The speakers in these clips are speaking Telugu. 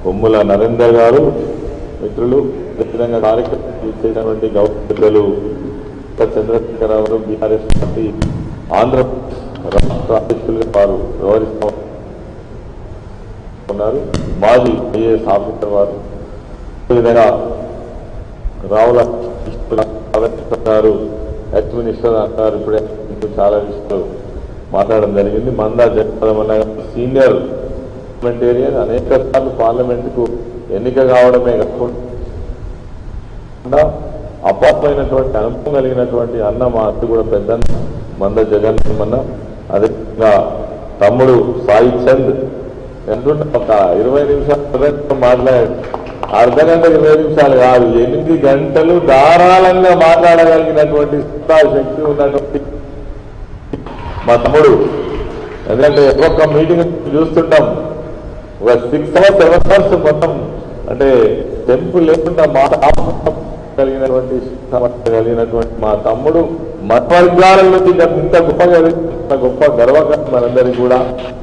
కొమ్ముల నరేందర్ గారు మిత్రులు అదేవిధంగా కార్యక్రమం చేసినటువంటి గౌరవ చంద్రశేఖరరావు బీఆర్ఎస్ పార్టీ ఆంధ్ర రాష్ట్ర అధ్యక్షులుగా వారు వ్యవహరిస్తూ ఉన్నారు మాజీ ఐఏఎస్ ఆఫీసర్ వారు అదేవిధంగా రావుల కృష్ణ గారు ఎక్స్ మినిస్టర్ అంటారు ఇప్పుడే మీకు చాలా విషయాలు మాట్లాడడం జరిగింది మందా జగన్మోహన్ గారు సీనియర్ పార్లమెంటేరియన్ అనేక సార్లు పార్లమెంటుకు ఎన్నిక కావడమే కాకుండా అపారమైనటువంటి అనుభవం కలిగినటువంటి అన్న మా అత్త కూడా పెద్ద మంద జగన్ అన్న అదేవిధంగా తమ్ముడు సాయి చంద్ ఎంతుంటే ఒక ఇరవై నిమిషాలు మాట్లాడాడు అర్ధ గంట ఇరవై నిమిషాలు కాదు ఎనిమిది గంటలు ధారాళంగా మాట్లాడగలిగినటువంటి సత్తా శక్తి ఉన్నటువంటి మా తమ్ముడు ఎందుకంటే ఒక్కొక్క మీటింగ్ చూస్తుంటాం ఒక సిక్స్ అవర్స్ సెవెన్ అవర్స్ మొత్తం అంటే టెంపుల్ లేకుండా మాట కలిగినటువంటి సామర్థ్యం కలిగినటువంటి మా తమ్ముడు మత వర్గాల నుంచి ఇంత గొప్పగా ఇంత గొప్ప గర్వకారం మనందరికీ కూడా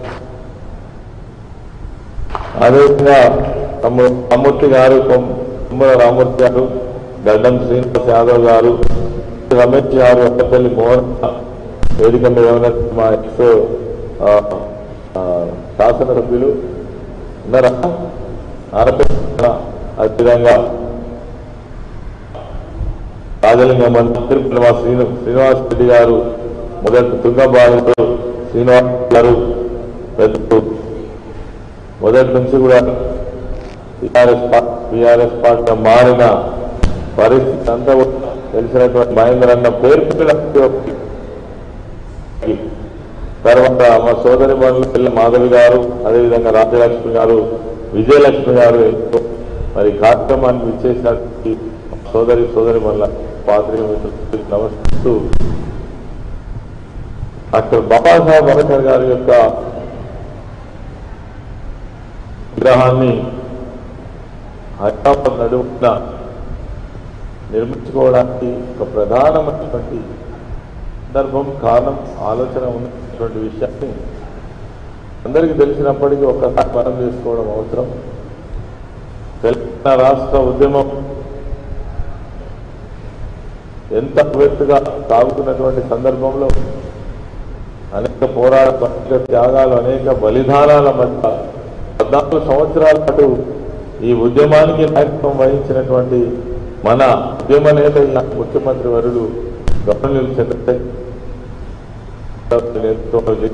అదేవిధంగా తమ్ముడు రామూర్తి గారు కొమ్- కొమ్మల రామూర్తి గారు గడ్డం శ్రీనివాస్ యాదవ్ గారు రమేష్ గారు అక్కపల్లి మోహన్ వేదిక మీద ఉన్న మా ఎక్స్ ఆ, ఆ, శాసనసభ్యులు ఉన్నారా ఆరపల్లి అదేవిధంగా రాజలింగం మంత్రి మా శ్రీను శ్రీనివాస్ రెడ్డి గారు మొదటి తుంగబాబు శ్రీనివాస్ గారు పెద్ద మొదటి నుంచి కూడా టీఆర్ఎస్ టీఆర్ఎస్ పార్టీ మారిన పరిస్థితి అంతా కూడా తెలిసినటువంటి మహేందర్ అన్న పేరు పెట్టిన ప్రతి ఒక్కరికి. తర్వాత మా సోదరి మనులు పిల్ల మాధవి గారు అదేవిధంగా రాజలక్ష్మి గారు విజయలక్ష్మి గారు ఎంతో మరి కార్యక్రమాన్ని విచ్చేసినటువంటి మా సోదరి సోదరి మనుల పాత్రిక మిత్రులకు నమస్కరిస్తూ డాక్టర్ బాబాసాహెబ్ అంబేద్కర్ గారి యొక్క విగ్రహాన్ని హైదరాబాద్ నడుమున నిర్మించుకోవడానికి ఒక ప్రధానమైనటువంటి సందర్భం కారణం ఆలోచన ఉన్నటువంటి విషయాన్ని అందరికీ తెలిసినప్పటికీ ఒక్కసారి మనం చేసుకోవడం అవసరం తెలంగాణ రాష్ట్ర ఉద్యమం ఎంత వ్యక్తిగా సాగుతున్నటువంటి సందర్భంలో అనేక పోరాటాలు అనేక త్యాగాలు అనేక బలిదానాల మధ్య పద్నాలుగు సంవత్సరాల పాటు ఈ ఉద్యమానికి నాయకత్వం వహించినటువంటి మన ఉద్యమ నేత ఈనాటి ముఖ్యమంత్రి వరుడు గవర్నర్ చంద్రశేఖర్ రావు నేతృత్వంలో